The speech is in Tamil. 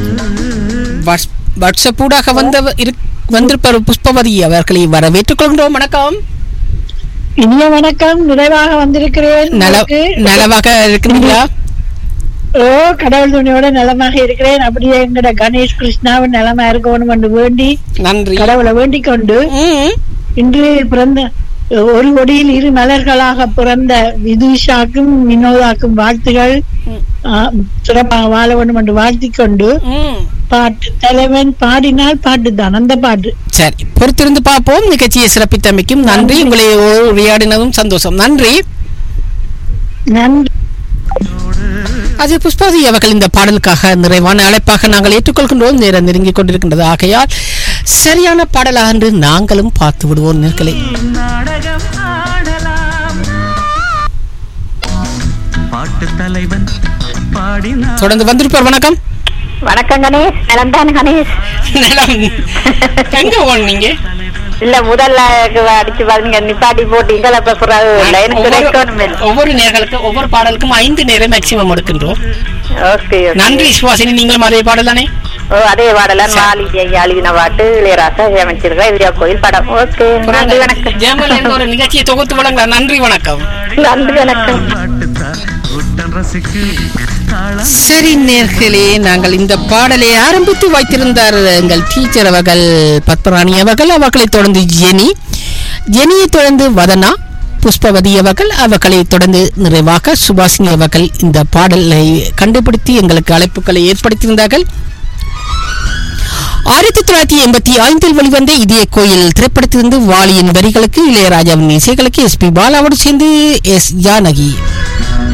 வாட்ஸ்- வாட்ஸ்அப் ஊடாக வந்த வந்திருப்பவர் புஷ்பவதி அவர்களை வரவேற்றுக் கொள்கிறோம் வணக்கம் இனிய வணக்கம் நிறைவாக வந்திருக்கிறேன் நல உங்களுக்கு. நலவாக இருக்கிறீங்களா ஓ கடவுள் துணியோட நலமாக இருக்கிறேன் அப்படியே எங்கட கணேஷ் கிருஷ்ணாவும் நலமா இருக்கணும் என்று வேண்டி நன்றி கடவுளை வேண்டிக் கொண்டு ம், இன்று பிறந்த ஒரு கொடியில் இரு மலர்களாக பிறந்த விதுஷாக்கும் வினோதாக்கும் வாழ்த்துகள் ஆ, சிறப்பாக வாழ வேண்டும் என்று வாழ்த்திக் கொண்டு ம். பாட்டு தலைவன் பாடினால் பாட்டு தான் அந்த பாட்டு சரி பொறுத்திருந்து பார்ப்போம் நிகழ்ச்சியை சிறப்பித்தமைக்கும் நன்றி உங்களை உரையாடினதும் சந்தோஷம் நன்றி நன்றி அது புஷ்பாதி அவர்கள் இந்த பாடலுக்காக நிறைவான அழைப்பாக நாங்கள் ஏற்றுக்கொள்கின்றோம் நேரம் நெருங்கிக் கொண்டிருக்கின்றது ஆகையால் சரியான பாடலாக என்று நாங்களும் பார்த்து விடுவோம் நேர்களை நாடகம் ஆடலாம் பாட்டு தலைவன் பாடினார் தொடர்ந்து வந்திருப்பார் வணக்கம் வணக்கம் கணேஷ் நலம்தான் கணேஷ் நலம். எங்க ஓடுனீங்க இல்ல முதல்ல அடிச்சு பாருங்க நிப்பாட்டி போட்டீங்களா அப்ப பிறகு இல்ல எனக்கு ஒவ்வொரு- ரெக்கணும் ஒவ்வொரு நேர்களுக்கும் ஒவ்வொரு பாடலுக்கும் ஐந்து நேரம் மேக்சிமம் எடுக்கின்றோம் ஓகே நன்றி சுவாசினி நீங்களும் அதே பாடலானே ஓ அதே பாடலாம் மாலி அழுகின பாட்டு இளையராசா அமைச்சிருக்கா இந்தியா கோயில் படம் ஓகே நன்றி வணக்கம் ஜெயமல் என்ற ஒரு நிகழ்ச்சியை தொகுத்து வழங்கலாம் நன்றி வணக்கம் நன்றி வணக்கம் பாட்டுத்தான் உட்டன் ரசிக்கு தாளம் சரி நேர்களே நாங்கள் இந்த பாடலை ஆரம்பித்து வைத்திருந்தார் எங்கள் டீச்சர் அவர்கள் பத்மராணி அவர்கள் அவர்களை தொடர்ந்து ஜெனி ஜெனியை தொடர்ந்து வதனா புஷ்பவதி அவர்கள் அவர்களை தொடர்ந்து நிறைவாக சுபாஷினி அவர்கள் இந்த பாடலை கண்டுபிடித்து எங்களுக்கு அழைப்புகளை ஏற்படுத்தியிருந்தார்கள் ஆயிரத்தி தொள்ளாயிரத்தி எண்பத்தி ஐந்தில் வெளிவந்த இதய கோயில் திரைப்படத்திலிருந்து வாலியின் வரிகளுக்கு இளையராஜாவின் இசைகளுக்கு எஸ் பி பாலாவோடு சேர்ந்து எஸ் ஜானகி